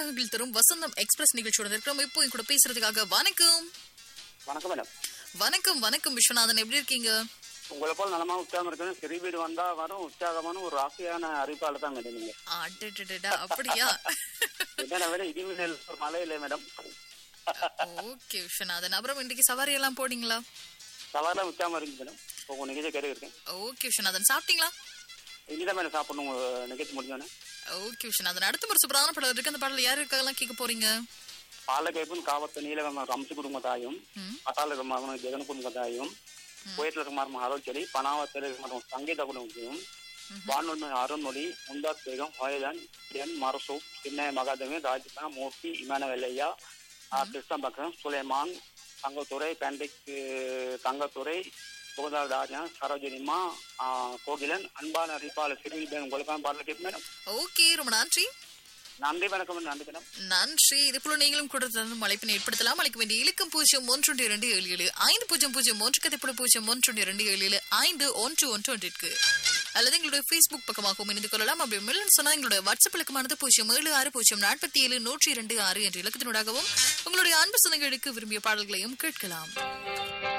உற்சாகங்கள் தரும் வசந்தம் எக்ஸ்பிரஸ் நிகழ்ச்சியோட இருக்கிறோம் இப்போ என் கூட பேசுறதுக்காக வணக்கம் வணக்கம் மேடம் வணக்கம் வணக்கம் விஸ்வநாதன் எப்படி இருக்கீங்க உங்களை போல நலமா உற்சாகம் இருக்கணும் சிறு வீடு வந்தா வரும் உற்சாகமான ஒரு ராசியான அறிவிப்பாளர் தான் மேடம் நீங்க அடடடடா, அப்படியா என்ன விட இடிமின்னல் ஒரு மழை இல்லை மேடம் ஓகே விஸ்வநாதன் அப்புறம் இன்றைக்கு சவாரி எல்லாம் போனீங்களா சவாலாம் உற்சாகமா இருக்கு மேடம் இப்போ உங்க நிகழ்ச்சியை கேட்டு இருக்கேன் ஓகே விஸ்வநாதன் சாப்பிட்டீங்களா இனிதான் மேடம் சாப்பிடணும் உங்க நிகழ்ச்சி முடிஞ்சோன்னே ஓகே விஸ்வநாதன் அடுத்த ஒரு சூப்பரான படம் இருக்கு அந்த பாடல் யாரு இருக்காங்கலாம் கேட்க போறீங்க பாலகைப்பும் காவத்து நீலகம் ரம்சு குடும்ப தாயும் ம். பட்டாள மகனும் ஜெகன் குடும்ப தாயும் கோயத்தில் இருக்குமார் அருள்செலி பனாவத்தில் இருக்கும் சங்கீத குடும்பத்தையும் வானொலி அருண்மொழி முந்தாத் பேகம் ஹோயலன் என் மரசூப் சின்ன மகாதேவி ராஜ்தான் மூர்த்தி இமானவெல்லையா கிருஷ்ண பக்ரன் சுலைமான் தங்கத்துறை பேண்டிக் தங்கத்துறை சுகதார் ராஜா சரோஜினிமா கோகிலன் அன்பான அறிப்பாளர் சிறுவில் பேன் உங்களுக்கான பாடல் கேட்பு மேடம் ஓகே ரொம்ப நன்றி நன்றி வணக்கம் நன்றி மேடம் நன்றி இது போல நீங்களும் கூட தரும் அழைப்பினை ஏற்படுத்தலாம் அழைக்க வேண்டிய இலக்கம் பூஜ்ஜியம் ஒன்று இரண்டு ஏழு ஏழு ஐந்து பூஜ்ஜியம் பூஜ்ஜியம் ஒன்று கதைப்பட பூஜ்ஜியம் ஒன்று இரண்டு ஏழு ஏழு ஐந்து ஒன்று ஒன்று ஒன்றிற்கு அல்லது எங்களுடைய ஃபேஸ்புக் பக்கமாகவும் இணைந்து கொள்ளலாம் அப்படி மில்லன் சொன்னா எங்களுடைய வாட்ஸ்அப் இலக்கமானது பூஜ்ஜியம் ஏழு ஆறு பூஜ்ஜியம் நாற்பத்தி ஏழு நூற்றி இரண்டு ஆறு என்ற இலக்கத்தினூடாகவும் உங்களுடைய அன்பு சொந்தங்களுக்கு விரும்பிய பாடல்களையும் கேட்கலாம்